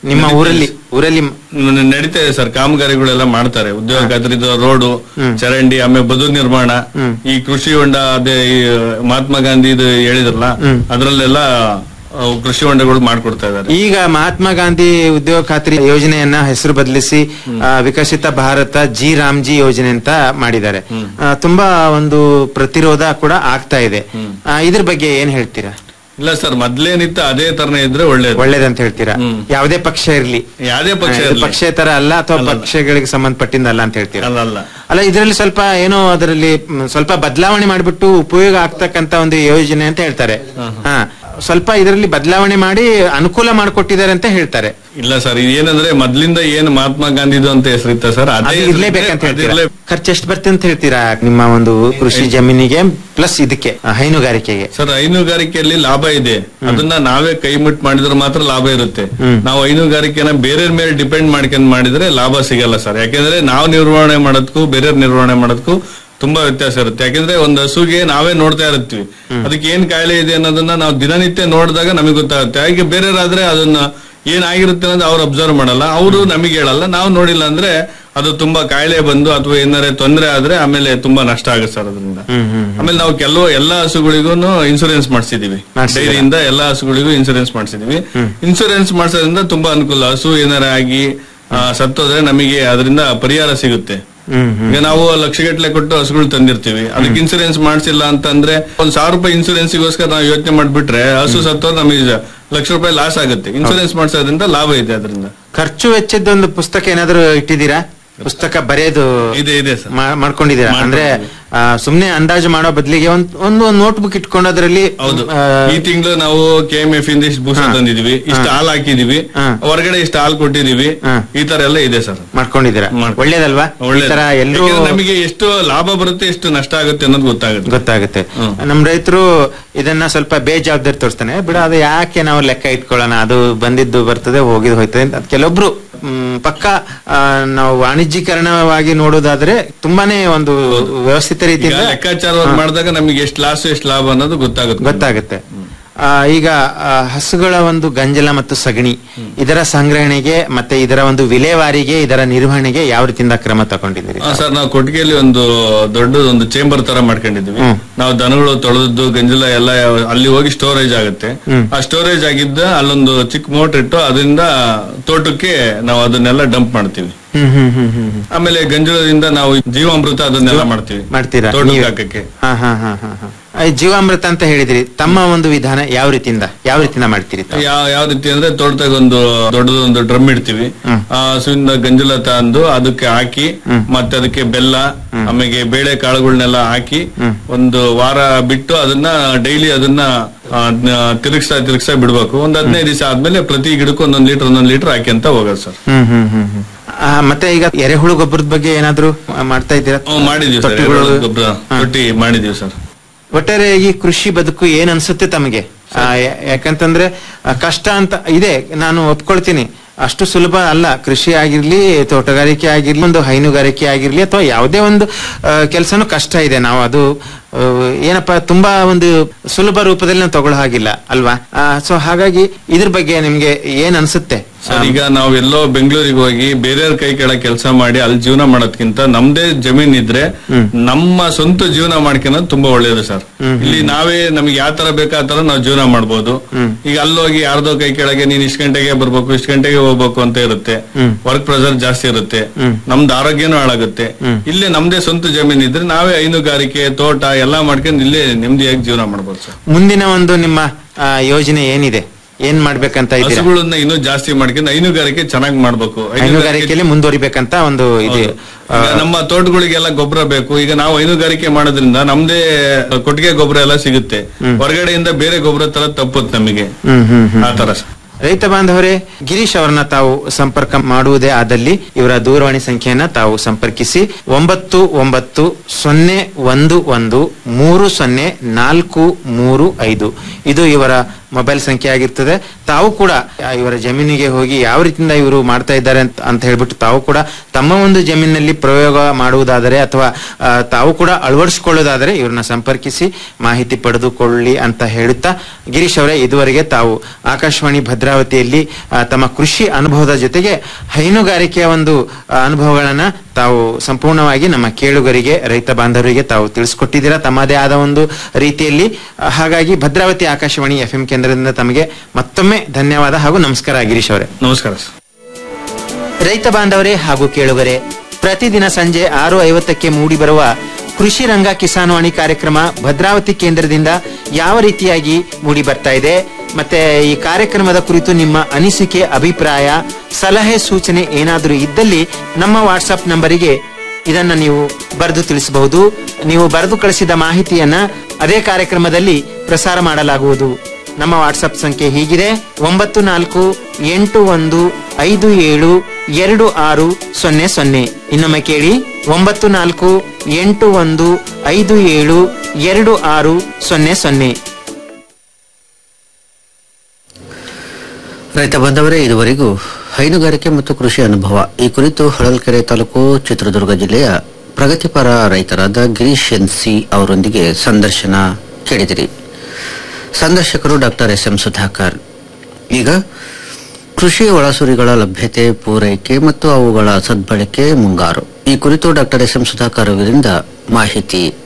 ನಿಮ್ಮ ಊರಲ್ಲಿ ಊರಲ್ಲಿ ನ- ನಡೀತಾ ಇದೆ ಸರ್ ಕಾಮಗಾರಿಗಳೆಲ್ಲ ಮಾಡ್ತಾರೆ ಉದ್ಯೋಗ ಖಾತ್ರಿದು ರೋಡು ಚರಂಡಿ ಆಮೇಲೆ ಬದು ನಿರ್ಮಾಣ ಈ ಕೃಷಿ ಹೊಂಡ ಅದೇ ಈ ಮಹಾತ್ಮ ಗಾಂಧಿ ಇದು ಹೇಳಿದ್ರಲ್ಲ ಅದ್ರಲ್ಲೆಲ್ಲ ಅವು ಕೃಷಿ ಹೊಂಡಗಳು ಮಾಡ್ಕೊಡ್ತಾ ಇದಾರೆ ಈಗ ಮಹಾತ್ಮ ಗಾಂಧಿ ಉದ್ಯೋಗ ಖಾತ್ರಿ ಯೋಜನೆಯನ್ನ ಹೆಸರು ಬದಲಿಸಿ ಆ, ವಿಕಸಿತ ಭಾರತ ಜಿ ರಾಮ್ಜಿ ಯೋಜನೆ ಅಂತ ಮಾಡಿದ್ದಾರೆ ಆ, ತುಂಬಾ ಒಂದು ಪ್ರತಿರೋಧ ಕೂಡ ಆಗ್ತಾ ಇದೆ ಆ, ಇದ್ರ ಬಗ್ಗೆ ಏನ್ ಹೇಳ್ತೀರಾ ಇಲ್ಲ ಸರ್ ಮೊದ್ಲೇನಿತ್ತು ಅದೇ ತರನೇ ಇದ್ರೆ ಒಳ್ಳೇದು ಒಳ್ಳೇದಂತ ಹೇಳ್ತೀರಾ ಯಾವುದೇ ಪಕ್ಷ ಇರ್ಲಿ ಯಾವ್ದೇ ಪಕ್ಷ ಆ, ಇದು ಇರ್ಲಿ. ಪಕ್ಷೇತರ ಅಲ್ಲ ಅಥವಾ ಪಕ್ಷಗಳಿಗೆ ಸಂಬಂಧಪಟ್ಟಿಂದ ಅಲ್ಲ ಅಂತ ಹೇಳ್ತೀರಾ ಅಲ್ಲ ಅಲ್ಲ ಅಲ್ಲ ಇದರಲ್ಲಿ ಸ್ವಲ್ಪ ಏನೋ ಅದರಲ್ಲಿ ಮ್, ಸ್ವಲ್ಪ ಬದಲಾವಣೆ ಮಾಡಿಬಿಟ್ಟು ಉಪಯೋಗ ಆಗ್ತಕ್ಕಂತ ಒಂದು ಯೋಜನೆ ಅಂತ ಹೇಳ್ತಾರೆ ಹಾ ಸ್ವಲ್ಪ ಇದರಲ್ಲಿ ಬದಲಾವಣೆ ಮಾಡಿ ಅನುಕೂಲ ಮಾಡಿಕೊಟ್ಟಿದ್ದಾರೆ ಅಂತ ಹೇಳ್ತಾರೆ ಇಲ್ಲ ಸರ್ ಏನಂದ್ರೆ ಮೊದ್ಲಿಂದ ಏನ್ ಮಹಾತ್ಮ ಗಾಂಧಿದು ಅಂತ ಹೆಸರಿತ್ತ ಸರ್ ಅದೇ ಅದು ಇರ್ಲೇಬೇಕಂತ ಹೇಳ್ತೀರಾ ಅದಿರ್ಲೇ- ಖರ್ಚು ಎಷ್ಟು ಬರ್ತದೆ ಅಂತ ಹೇಳ್ತೀರಾ ನಿಮ್ಮ ಒಂದು ಕೃಷಿ ಜಮೀನಿಗೆ ಪ್ಲಸ್ ಇದಕ್ಕೆ ಆ, ಹೈನುಗಾರಿಕೆಗೆ ಸರ್ ಹೈನುಗಾರಿಕೆಯಲ್ಲಿ ಲಾಭ ಇದೆ ಅದನ್ನ ನಾವೇ ಕೈ ಮುಟ್ಟು ಮಾಡಿದ್ರೆ ಮಾತ್ರ ಲಾಭ ಇರುತ್ತೆ ನಾವು ಹೈನುಗಾರಿಕೆನ ಬೇರೆಯವ್ರ ಮೇಲೆ ಡಿಪೆಂಡ್ ಮಾಡ್ಕೊಂಡ್ ಮಾಡಿದ್ರೆ ಲಾಭ ಸಿಗಲ್ಲ ಸರ್ ಯಾಕೆಂದ್ರೆ ನಾವು ನಿರ್ವಹಣೆ ಮಾಡೋದಕ್ಕೂ ಬೇರೆಯವ್ರ ನಿರ್ವಹಣೆ ಮಾಡೋದಕ್ಕೂ ತುಂಬಾ ವ್ಯತ್ಯಾಸ ಇರುತ್ತೆ ಯಾಕೆಂದ್ರೆ ಒಂದು ಹಸುಗೆ ನಾವೇ ನೋಡ್ತಾ ಇರ್ತೀವಿ ಅದಕ್ಕೆ ಏನ್ ಕಾಯಿಲೆ ಇದೆ ಅನ್ನೋದನ್ನ ನಾವು ದಿನನಿತ್ಯ ನೋಡಿದಾಗ ನಮಗೆ ಗೊತ್ತಾಗುತ್ತೆ ಹಾಗೆ ಬೇರೆಯವರಾದ್ರೆ ಅದನ್ನ ಏನಾಗಿರುತ್ತೆ ಅನ್ನೋದು ಅವ್ರು ಅಬ್ಸರ್ವ್ ಮಾಡಲ್ಲ ಅವರು ನಮಗೆ ಹೇಳಲ್ಲ ನಾವು ನೋಡಿಲ್ಲ ಅಂದ್ರೆ ಅದು ತುಂಬಾ ಕಾಯಿಲೆ ಬಂದು ಅಥವಾ ಏನಾರೆ ತೊಂದರೆ ಆದ್ರೆ ಆಮೇಲೆ ತುಂಬಾ ನಷ್ಟ ಆಗುತ್ತೆ ಸರ್ ಅದರಿಂದ ಆಮೇಲೆ ನಾವು ಕೆಲವು ಎಲ್ಲಾ ಹಸುಗಳಿಗೂ ಇನ್ಸೂರೆನ್ಸ್ ಮಾಡಿಸಿದೀವಿ ಮಾಡ್ಸಿದ್ದೀರಾ? ಡೈರಿಯಿಂದ ಎಲ್ಲಾ ಹಸುಗಳಿಗೂ ಇನ್ಸೂರೆನ್ಸ್ ಮಾಡಿಸಿದೀವಿ ಇನ್ಸೂರೆನ್ಸ್ ಮಾಡಿಸೋದ್ರಿಂದ ತುಂಬಾ ಅನುಕೂಲ ಹಸು ಏನಾರ ಆಗಿ ಆ, ಸತ್ತೋದ್ರೆ ನಮಗೆ ಅದರಿಂದ ಪರಿಹಾರ ಸಿಗುತ್ತೆ ಹ್ಮ್ ಈಗ ನಾವು ಲಕ್ಷಗಟ್ಟಲೆ ಕೊಟ್ಟು ಹಸುಗಳು ತಂದಿರ್ತೀವಿ ಅದಕ್ಕೆ ಇನ್ಸೂರೆನ್ಸ್ ಮಾಡಿಸಿಲ್ಲ ಅಂತಂದ್ರೆ ಒಂದ್ ಸಾವಿರ ರೂಪಾಯಿ ಇನ್ಸೂರೆನ್ಸ್ಗೋಸ್ಕರ ನಾವು ಯೋಚನೆ ಮಾಡ್ಬಿಟ್ರೆ ಹಸು ಸತ್ತೋದ್ರೆ ನಮಗೆ ಲಕ್ಷ ರೂಪಾಯಿ ಲಾಸ್ ಆಗುತ್ತೆ ಇನ್ಸೂರೆನ್ಸ್ ಮಾಡಿಸೋದ್ರಿಂದ ಲಾಭ ಇದೆ ಅದರಿಂದ ಖರ್ಚು ವೆಚ್ಚದೊಂದು ಪುಸ್ತಕ ಏನಾದ್ರು ಇಟ್ಟಿದ್ದೀರಾ ಪುಸ್ತಕ ಬರೆಯೋದು ಇದೆ ಇದೆ ಸರ್ ಮಾ- ಮಾಡ್ಕೊಂಡಿದ್ದೀರಾ ಅಂದ್ರೆ ಆ, ಸುಮ್ನೆ ಅಂದಾಜು ಮಾಡೋ ಬದಲಿಗೆ ಒಂದ್ ಒಂದು ನೋಟ್ ಬುಕ್ ಇಟ್ಕೊಂಡು ಅದರಲ್ಲಿ ಹೌದು ಈ ತಿಂಗಳು ನಾವು ಕೆ ಎಂ ಎಫ್ ಇಂದ ಇಷ್ಟು ಬೂಸ ತಂದಿದೀವಿ ಇಷ್ಟು ಹಾಲ್ ಹಾಕಿದೀವಿ ಹಾ. ಹೊರಗಡೆ ಇಷ್ಟು ಹಾಲ್ ಕೊಟ್ಟಿದೀವಿ ಹಾ. ಈ ತರ ಎಲ್ಲ ಇದೆ ಸರ್ ಮಾಡ್ಕೊಂಡಿದ್ದೀರಾ ಮಾಡ್ಕೊಂಡು. ಒಳ್ಳೇದಲ್ವಾ ಈ ಒಳ್ಳೇದು ತರ ಎಲ್ರೂ ಯಾಕೆಂದ್ರೆ ನಮಗೆ ಎಷ್ಟು ಲಾಭ ಬರುತ್ತೆ ಎಷ್ಟು ನಷ್ಟ ಆಗುತ್ತೆ ಅನ್ನೋದು ಗೊತ್ತಾಗುತ್ತೆ ಗೊತ್ತಾಗುತ್ತೆ ನಮ್ ರೈತರು ಇದನ್ನ ಸ್ವಲ್ಪ ಬೇಜವಾಬ್ದಾರಿ ತೋರಿಸ್ತಾನೆ ಬಿಡ ಅದು ಯಾಕೆ ನಾವು ಲೆಕ್ಕ ಇಟ್ಕೊಳ್ಳೋಣ ಅದು ಬಂದಿದ್ದು ಬರ್ತದೆ ಹೋಗಿದ್ದು ಹೋಯ್ತದೆ ಅಂತ ಕೆಲವೊಬ್ರು ಮ್, ಪಕ್ಕ ಆ, ನಾವು ವಾಣಿಜ್ಯೀಕರಣವಾಗಿ ನೋಡೋದಾದ್ರೆ ತುಂಬಾನೇ ಒಂದು ವ್ಯವಸ್ಥಿತ ಈಗ ರೀತಿಯಿಂದ ಲೆಕ್ಕಾಚಾರವಾಗಿ ಮಾಡಿದಾಗ ನಮಗೆ ಎಷ್ಟು ಲಾಸ್ ಎಷ್ಟು ಲಾಭ ಅನ್ನೋದು ಗೊತ್ತಾಗುತ್ತೆ ಗೊತ್ತಾಗುತ್ತೆ ಆ, ಈಗ ಆ, ಹಸುಗಳ ಒಂದು ಗಂಜಲ ಮತ್ತು ಸಗಣಿ ಇದರ ಸಂಗ್ರಹಣೆಗೆ ಮತ್ತೆ ಇದರ ಒಂದು ವಿಲೇವಾರಿಗೆ ಇದರ ನಿರ್ವಹಣೆಗೆ ಯಾವ ರೀತಿಯಿಂದ ಕ್ರಮ ತಗೊಂಡಿದ್ದೀರಿ ಹಾ, ಸರ್ ನಾವು ಕೊಟ್ಟಿಗೆಯಲ್ಲಿ ಒಂದು ದೊಡ್ಡದು ಒಂದು ಚೇಂಬರ್ ತರ ಮಾಡ್ಕೊಂಡಿದ್ವಿ ನಾವು ದನಗಳು ತೊಳೆದದ್ದು ಗಂಜಲ ಎಲ್ಲ ಅಲ್ಲಿ ಹೋಗಿ ಸ್ಟೋರೇಜ್ ಆಗುತ್ತೆ ಆ ಸ್ಟೋರೇಜ್ ಆಗಿದ್ದ ಅಲ್ಲೊಂದು ಚಿಕ್ಕ ಮೋಟರ್ ಇಟ್ಟು ಅದರಿಂದ ತೋಟಕ್ಕೆ ನಾವು ಅದನ್ನೆಲ್ಲ ಡಂಪ್ ಮಾಡ್ತೀವಿ ಹ್ಮ್ ಹ್ಮ್ ಹ್ಮ್ ಹ್ಮ್ ಹ್ಮ್. ಆಮೇಲೆ ಗಂಜಲದಿಂದ ನಾವು ಜೀವಾಮೃತ ಅದನ್ನೆಲ್ಲ ಮಾಡ್ತೀವಿ ಮಾಡ್ತೀರಾ ತೋಟಕ್ಕೆ ನೀವೇ? ಹಾಕಕ್ಕೆ ಹಾ ಹಾ ಹಾ ಹಾ ಹಾ. ಆ, ಜೀವಾಮೃತ ಅಂತ ಹೇಳಿದ್ರಿ ತಮ್ಮ ಒಂದು ವಿಧಾನ ಯಾವ ರೀತಿಯಿಂದ ಯಾವ ರೀತಿಯಿಂದ ಮಾಡ್ತೀರಿ ತಾವು? ಯಾವ ಯಾವ ರೀತಿ ಅಂದ್ರೆ ತೋಟದಾಗ ಒಂದು ದೊಡ್ಡದೊಂದು ಡ್ರಮ್ ಇಡ್ತೀವಿ ಆ ಹಸುವಿಂದ ಗಂಜಲ ತಂದು ಅದಕ್ಕೆ ಹಾಕಿ ಮತ್ತೆ ಅದಕ್ಕೆ ಬೆಲ್ಲ ಆಮೇಲೆ ಬೇಳೆ ಕಾಳುಗಳನ್ನೆಲ್ಲ ಹಾಕಿ ಒಂದು ವಾರ ಬಿಟ್ಟು ಅದನ್ನ ಡೈಲಿ ಅದನ್ನ ಆ, ನ- ತಿರುಗಿಸ್ತಾ ತಿರುಗಿಸ್ತಾ ಬಿಡ್ಬೇಕು ಒಂದ್ ಹದಿನೈದು ದಿವಸ ಆದ್ಮೇಲೆ ಪ್ರತಿ ಗಿಡಕ್ಕೂ ಒಂದೊಂದ್ ಲೀಟರ್ ಒಂದೊಂದ್ ಲೀಟರ್ ಹಾಕಿ ಅಂತ ಹೋಗೋದು ಸರ್ ಹ್ಮ್ ಹ್ಮ್ ಹ್ಮ್ ಹ್ಮ್. ಆ, ಮತ್ತೆ ಈಗ ಎರೆಹುಳು ಗೊಬ್ಬರದ ಬಗ್ಗೆ ಏನಾದ್ರು ಆ, ಮಾಡ್ತಾ ಇದ್ದೀರಾ ಹ್ಮ್, ಮಾಡಿದೀವಿ ಸರ್ ತೊಟ್ಟಿಗಳು- ಎರೆಹುಳದ ಗೊಬ್ಬರ ತೊಟ್ಟಿ ಮಾಡಿದೀವಿ ಸರ್ ಒಟ್ಟಾರೆ ಈ ಕೃಷಿ ಬದುಕು ಏನ್ ಅನ್ಸುತ್ತೆ ತಮಗೆ ಆ, ಯಾ- ಯಾಕಂತಂದ್ರೆ ಆ, ಕಷ್ಟ ಅಂತ ಇದೆ ನಾನು ಒಪ್ಕೊಳ್ತೀನಿ ಅಷ್ಟು ಸುಲಭ ಅಲ್ಲ ಕೃಷಿ ಆಗಿರ್ಲಿ ತೋಟಗಾರಿಕೆ ಆಗಿರ್ಲಿ ಒಂದು ಹೈನುಗಾರಿಕೆ ಆಗಿರ್ಲಿ ಅಥವಾ ಯಾವುದೇ ಒಂದು ಕೆಲಸನೂ ಕಷ್ಟ ಇದೆ ನಾವು ಅದು ಆ, ಏನಪ್ಪಾ ತುಂಬಾ ಒಂದು ಸುಲಭ ರೂಪದಲ್ಲಿ ನಾವು ತಗೊಳ್ಳೋ ಹಾಗಿಲ್ಲ ಅಲ್ವಾ ಸೊ ಹಾಗಾಗಿ ಇದ್ರ ಬಗ್ಗೆ ನಿಮ್ಗೆ ಏನ್ ಅನ್ಸುತ್ತೆ ಸರ್ ಈಗ ನಾವು ಎಲ್ಲೋ ಬೆಂಗಳೂರಿಗೆ ಹೋಗಿ ಬೇರೆಯವ್ರ ಕೈ ಕೆಳಗೆ ಕೆಲಸ ಮಾಡಿ ಅಲ್ಲಿ ಜೀವನ ಮಾಡೋದ್ಕಿಂತ ನಮ್ದೇ ಜಮೀನ್ ಇದ್ರೆ ನಮ್ಮ ಸ್ವಂತ ಜೀವನ ಮಾಡ್ಕೊಳೋದು ತುಂಬಾ ಒಳ್ಳೇದು ಸರ್ ಇಲ್ಲಿ ನಾವೇ ನಮ್ಗೆ ಯಾವ ತರ ಬೇಕಾ ಆ ತರ ನಾವು ಜೀವನ ಮಾಡ್ಬೋದು ಈಗ ಅಲ್ಲೋಗಿ ಯಾರ್ದೋ ಕೈ ಕೆಳಗೆ ನೀನ್ ಇಷ್ಟ ಗಂಟೆಗೆ ಬರ್ಬೇಕು ಇಷ್ಟ ಗಂಟೆಗೆ ಹೋಗ್ಬೇಕು ಅಂತ ಇರುತ್ತೆ ವರ್ಕ್ ಪ್ರೆಷರ್ ಜಾಸ್ತಿ ಇರುತ್ತೆ ನಮ್ದು ಆರೋಗ್ಯನೂ ಹಾಳಾಗುತ್ತೆ ಇಲ್ಲೇ ನಮ್ದೇ ಸ್ವಂತ ಜಮೀನ್ ಇದ್ರೆ ನಾವೇ ಹೈನುಗಾರಿಕೆ ತೋಟ ಎಲ್ಲಾ ಮಾಡ್ಕೊಂಡು ಇಲ್ಲೇ ನೆಮ್ಮದಿಯಾಗಿ ಜೀವನ ಮಾಡ್ಬೋದು ಸರ್ ಮುಂದಿನ ಒಂದು ನಿಮ್ಮ ಆ, ಯೋಜನೆ ಏನಿದೆ ಏನ್ ಮಾಡ್ಬೇಕಂತ ಇದ್ದೀರಾ ಹಸುಗಳನ್ನ ಇನ್ನೂ ಜಾಸ್ತಿ ಮಾಡ್ಕೊಂಡು ಹೈನುಗಾರಿಕೆ ಚೆನ್ನಾಗಿ ಮಾಡ್ಬೇಕು ಹೈನುಗಾರಿಕೆಯಲ್ಲಿ ಮುಂದುವರಿಬೇಕಂತ ಒಂದು ಇದೆ ಈಗ ನಮ್ಮ ತೋಟಗಳಿಗೆಲ್ಲ ಗೊಬ್ಬರ ಬೇಕು ಈಗ ನಾವು ಹೈನುಗಾರಿಕೆ ಮಾಡೋದ್ರಿಂದ ನಮ್ದೇ ಕೊಟ್ಟಿಗೆ ಗೊಬ್ಬರ ಎಲ್ಲ ಸಿಗುತ್ತೆ ಹೊರಗಡೆಯಿಂದ ಬೇರೆ ಗೊಬ್ಬರ ತರ ತಪ್ಪುತ್ತೆ ನಮಗೆ ಹ್ಮ್ ಹ್ಮ್ ಹ್ಮ್ ಆ ತರ ಸರ್. ರೈತ ಬಾಂಧವರೇ ಗಿರೀಶ್ ಅವರನ್ನ ತಾವು ಸಂಪರ್ಕ ಮಾಡುವುದೇ ಆದಲ್ಲಿ ಇವರ ದೂರವಾಣಿ ಸಂಖ್ಯೆಯನ್ನ ತಾವು ಸಂಪರ್ಕಿಸಿ ಒಂಬತ್ತು ಒಂಬತ್ತು ಸೊನ್ನೆ ಒಂದು ಒಂದು ಮೂರು ಸೊನ್ನೆ ನಾಲ್ಕು ಮೂರು ಐದು ಇದು ಇವರ ಮೊಬೈಲ್ ಸಂಖ್ಯೆ ಆಗಿರ್ತದೆ ತಾವು ಕೂಡ ಆ, ಇವರ ಜಮೀನಿಗೆ ಹೋಗಿ ಯಾವ ರೀತಿಯಿಂದ ಇವರು ಮಾಡ್ತಾ ಇದ್ದಾರೆ ಅಂತ ಅಂತ ಹೇಳ್ಬಿಟ್ಟು ತಾವು ಕೂಡ ತಮ್ಮ ಒಂದು ಜಮೀನಿನಲ್ಲಿ ಪ್ರಯೋಗ ಮಾಡುವುದಾದರೆ ಅಥವಾ ಆ, ತಾವು ಕೂಡ ಅಳವಡಿಸಿಕೊಳ್ಳೋದಾದರೆ ಇವ್ರನ್ನ ಸಂಪರ್ಕಿಸಿ ಮಾಹಿತಿ ಪಡೆದುಕೊಳ್ಳಿ ಅಂತ ಹೇಳುತ್ತಾ ಗಿರೀಶ್ ಅವರೇ ಇದುವರೆಗೆ ತಾವು ಆಕಾಶವಾಣಿ ಭದ್ರಾವತಿಯಲ್ಲಿ ಆ, ತಮ್ಮ ಕೃಷಿ ಅನುಭವದ ಜೊತೆಗೆ ಹೈನುಗಾರಿಕೆಯ ಒಂದು ಆ, ಅನುಭವಗಳನ್ನ ತಾವು ಸಂಪೂರ್ಣವಾಗಿ ನಮ್ಮ ಕೇಳುಗರಿಗೆ ರೈತ ಬಾಂಧವರಿಗೆ ತಾವು ತಿಳಿಸ್ಕೊಟ್ಟಿದ್ದೀರಾ ತಮ್ಮದೇ ಆದ ಒಂದು ರೀತಿಯಲ್ಲಿ ಆ, ಹಾಗಾಗಿ ಭದ್ರಾವತಿ ಆಕಾಶವಾಣಿ ಎಫ್ ಕೇಂದ್ರದಿಂದ ತಮಗೆ ಮತ್ತೊಮ್ಮೆ ಧನ್ಯವಾದ ಹಾಗೂ ನಮಸ್ಕಾರ ಗಿರೀಶ್ ಅವರೇ ನಮಸ್ಕಾರ ಸರ್ ರೈತ ಬಾಂಧವರೇ ಹಾಗೂ ಕೇಳುಗರೆ ಪ್ರತಿದಿನ ಸಂಜೆ ಆರು ಐವತ್ತಕ್ಕೆ ಮೂಡಿಬರುವ ಕೃಷಿ ರಂಗ ಕಿಸಾನ್ವಾಣಿ ಕಾರ್ಯಕ್ರಮ ಭದ್ರಾವತಿ ಕೇಂದ್ರದಿಂದ ಯಾವ ರೀತಿಯಾಗಿ ಮೂಡಿ ಬರ್ತಾ ಇದೆ ಮತ್ತೆ ಈ ಕಾರ್ಯಕ್ರಮದ ಕುರಿತು ನಿಮ್ಮ ಅನಿಸಿಕೆ ಅಭಿಪ್ರಾಯ ಸಲಹೆ ಸೂಚನೆ ಏನಾದರೂ ಇದ್ದಲ್ಲಿ ನಮ್ಮ ವಾಟ್ಸ್ಆಪ್ ನಂಬರಿಗೆ ಇದನ್ನ ನೀವು ಬರೆದು ತಿಳಿಸಬಹುದು ನೀವು ಬರೆದು ಕಳಿಸಿದ ಮಾಹಿತಿಯನ್ನ ಅದೇ ಕಾರ್ಯಕ್ರಮದಲ್ಲಿ ಪ್ರಸಾರ ಮಾಡಲಾಗುವುದು ನಮ್ಮ ವಾಟ್ಸಪ್ ಸಂಖ್ಯೆ ಹೀಗಿದೆ ಒಂಬತ್ತು ನಾಲ್ಕು ಎಂಟು ಒಂದು ಐದು ಏಳು ಎರಡು ಆರು ಸೊನ್ನೆ ಸೊನ್ನೆ ಇನ್ನೊಮ್ಮೆ ಕೇಳಿ ಒಂಬತ್ತು ನಾಲ್ಕು ಎಂಟು ಒಂದು ಐದು ಏಳು ಎರಡು ಆರು ಸೊನ್ನೆ ಸೊನ್ನೆ ರೈತ ಬಂದವರೇ ಇದುವರೆಗೂ ಹೈನುಗಾರಿಕೆ ಮತ್ತು ಕೃಷಿ ಅನುಭವ ಈ ಕುರಿತು ಹೊಳಲ್ಕೆರೆ ತಾಲೂಕು ಚಿತ್ರದುರ್ಗ ಜಿಲ್ಲೆಯ ಪ್ರಗತಿಪರ ರೈತರಾದ ಗಿರೀಶ್ ಎನ್ ಸಿ ಅವರೊಂದಿಗೆ ಸಂದರ್ಶನ ಕೇಳಿದಿರಿ ಸಂದರ್ಶಕರು ಡಾಕ್ಟರ್ ಎಸ್ ಎಂ ಸುಧಾಕರ್ ಈಗ ಕೃಷಿ ಒಳಸುರಿಗಳ ಲಭ್ಯತೆ ಪೂರೈಕೆ ಮತ್ತು ಅವುಗಳ ಸದ್ಬಳಕೆ ಮುಂಗಾರು ಈ ಕುರಿತು ಡಾಕ್ಟರ್ ಎಸ್ ಎಂ ಸುಧಾಕರ್ ಅವರಿಂದ ಮಾಹಿತಿ